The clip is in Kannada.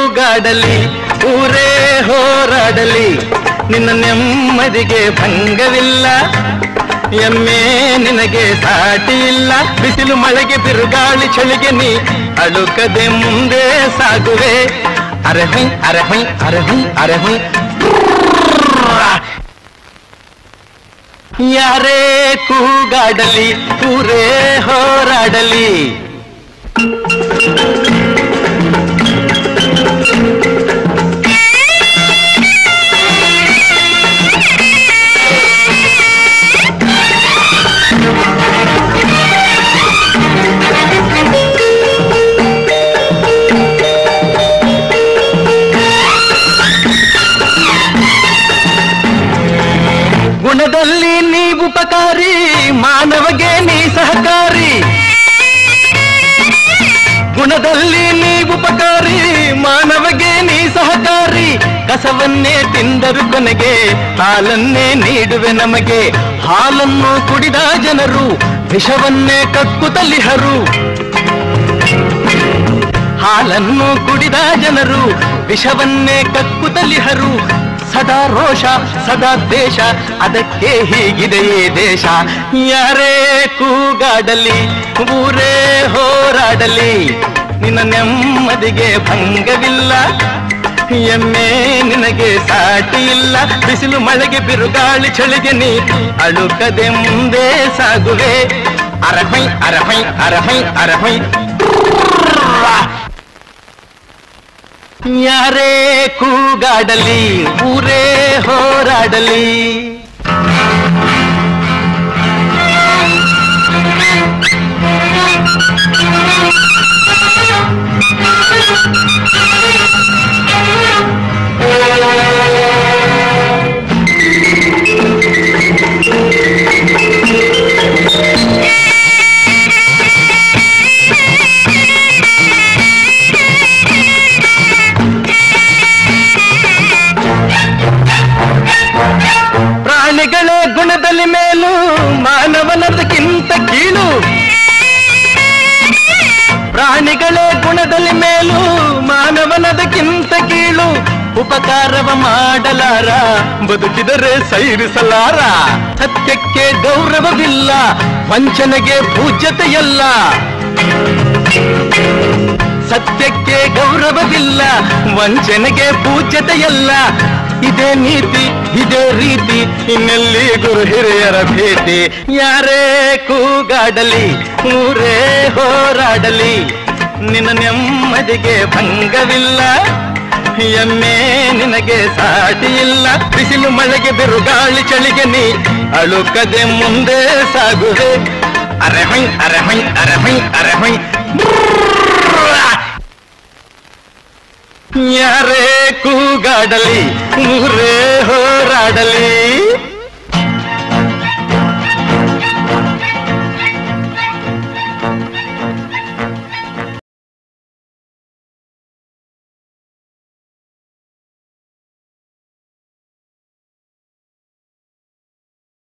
ಕೂಗಾಡಲಿ ಊರೇ ಹೋರಾಡಲಿ ನಿನ್ನ ನೆಮ್ಮದಿಗೆ ಭಂಗವಿಲ್ಲ ಎಮ್ಮೆ ನಿನಗೆ ಸಾಟಿ ಇಲ್ಲ ಬಿಸಿಲು ಮಳೆಗೆ ಬಿರುಗಾಳಿ ಚಳಿಗೆ ನೀ ಅಳುಕದೆ ಮುಂದೆ ಸಾಗುವೆ ಅರೆ ಹೊಯ್ ಅರೆ ಹೊಯ್ ಅರೆ ಹೊಯ್ ಅರೆ ಹೊಯ್ ಯಾರೇ ಕೂಗಾಡಲಿ ಊರೇ ಹೋರಾಡಲಿ ಗುಣದಲ್ಲಿ ನೀ ಉಪಕಾರಿ ಮಾನವಗೆ ನೀ ಸಹಕಾರಿ ಗುಣದಲ್ಲಿ ನೀ ಉಪಕಾರಿ ಮಾನವಗೆ ನೀ ಸಹಕಾರಿ ಕಸವನ್ನೇ ತಿಂದರು ಕೊನೆಗೆ ಹಾಲನ್ನೇ ನೀಡುವೆ ನಮಗೆ ಹಾಲನ್ನು ಕುಡಿದ ಜನರು ವಿಷವನ್ನೇ ಕಕ್ಕುತ್ತಲಿಹರು ಹಾಲನ್ನು ಕುಡಿದ ಜನರು ವಿಷವನ್ನೇ ಕಕ್ಕುತ್ತಲಿಹರು ಸದಾ ರೋಷ ಸದಾ ದೇಶ ಅದಕ್ಕೆ ಹೀಗಿದೆಯೇ ದೇಶ ಯಾರೇ ಕೂಗಾಡಲಿ ಊರೇ ಹೋರಾಡಲಿ ನಿನ್ನ ನೆಮ್ಮದಿಗೆ ಭಂಗವಿಲ್ಲ ಎಮ್ಮೆ ನಿನಗೆ ಸಾಟಿ ಇಲ್ಲ ಬಿಸಿಲು ಮಳೆಗೆ ಬಿರುಗಾಳಿ ಚಳಿಗೆ ನೀ ಅಳುಕದೆ ಮುಂದೆ ಸಾಗುವೆ ಅರಹೈ ಅರಹೈ ಅರಹೈ ಅರಹೈ ಯಾರೇ ಕೂಗಾಡಲಿ ಊರೇ ಹೋರಾಡಲಿ ಪ್ರಾಣಿಗಳ ಗುಣದಲ್ಲಿ ಮೇಲು ಮಾನವನದಕ್ಕಿಂತ ಕೀಳು ಪ್ರಾಣಿಗಳ ಗುಣದಲ್ಲಿ ಮೇಲು ಮಾನವನದಕ್ಕಿಂತ ಕೀಳು ಉಪಕಾರವ ಮಾಡಲಾರ ಬದುಕಿದರೆ ಸೈರಿಸಲಾರ ಸತ್ಯಕ್ಕೆ ಗೌರವವಿಲ್ಲ ವಂಚನೆಗೆ ಪೂಜ್ಯತೆಯಲ್ಲ ಸತ್ಯಕ್ಕೆ ಗೌರವವಿಲ್ಲ ವಂಚನೆಗೆ ಪೂಜ್ಯತೆಯಲ್ಲ ಇದೇ ನೀತಿ ಇದೇ ರೀತಿ ಇನ್ನೆಲ್ಲಿ ಗುರು ಹಿರಿಯರ ಭೇಟಿ ಯಾರೇ ಕೂಗಾಡಲಿ ಊರೇ ಹೋರಾಡಲಿ ನಿನ್ನ ನೆಮ್ಮದಿಗೆ ಭಂಗವಿಲ್ಲ ಎಮ್ಮೆ ನಿನಗೆ ಸಾಟಿ ಇಲ್ಲ ಬಿಸಿಲು ಮಳೆಗೆ ಬಿರುಗಾಳಿ ಚಳಿಗೆ ನೀ ಅಳುಕದೆ ಮುಂದೆ ಸಾಗುವೆ ಅರೆ ಹೊಯ್ ಅರೆ ಹೊಯ್ ಅರೆ ಹೊಯ್ ಅರೆ ಹೊಯ್ ಯಾರೇ ಕೂಗಾಡಲಿ ಊರೇ ಹೋರಾಡಲಿ